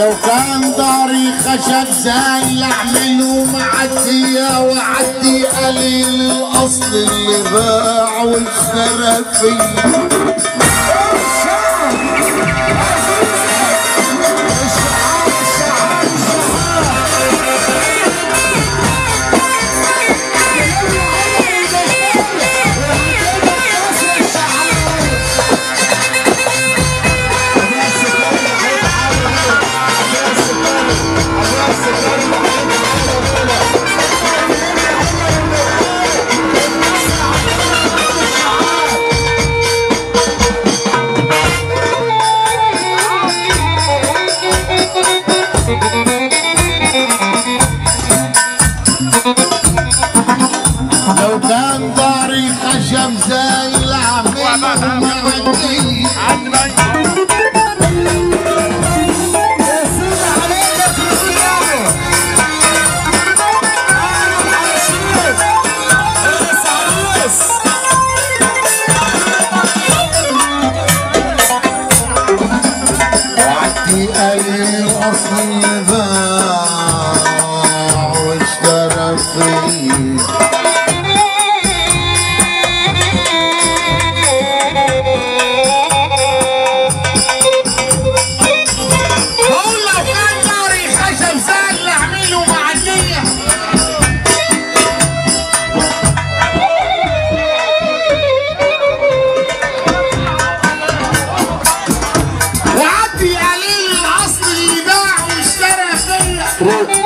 لو كان داري خشب زي اعمله معدية وعدي قليل الاصل اللي باع واشترى فيه لو كان داري خشب زي اللي اعمله معدية وعدي قليل الاصل اللي باع واشترى فيه بقول لو كان داري خشب زي اللي اعمله معدية وعدي قليل الاصل اللي باع واشترى فيا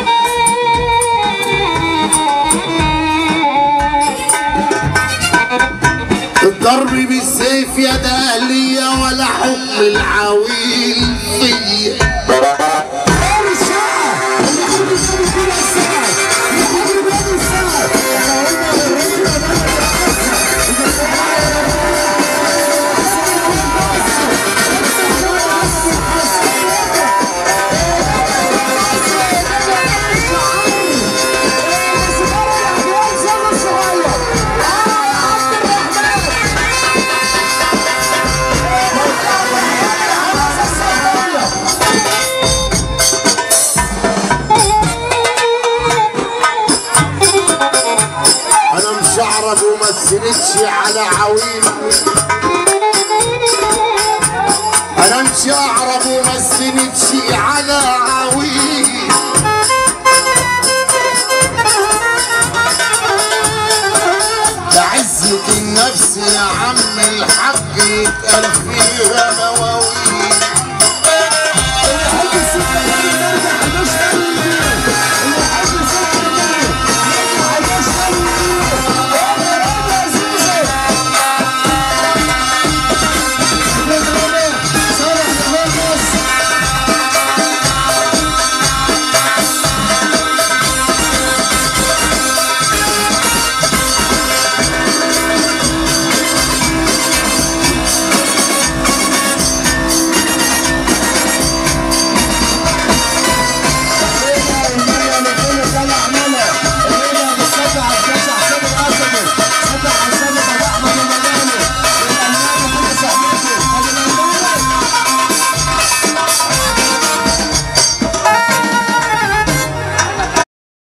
الضرب بالسيف يا دهلية ولا حكم العويل فيا انا مشعرب وما تسندش على عويل انا مشعرب وما تسندش على عويل بعزة النفس يا عم الحق يتقال فيها مواويل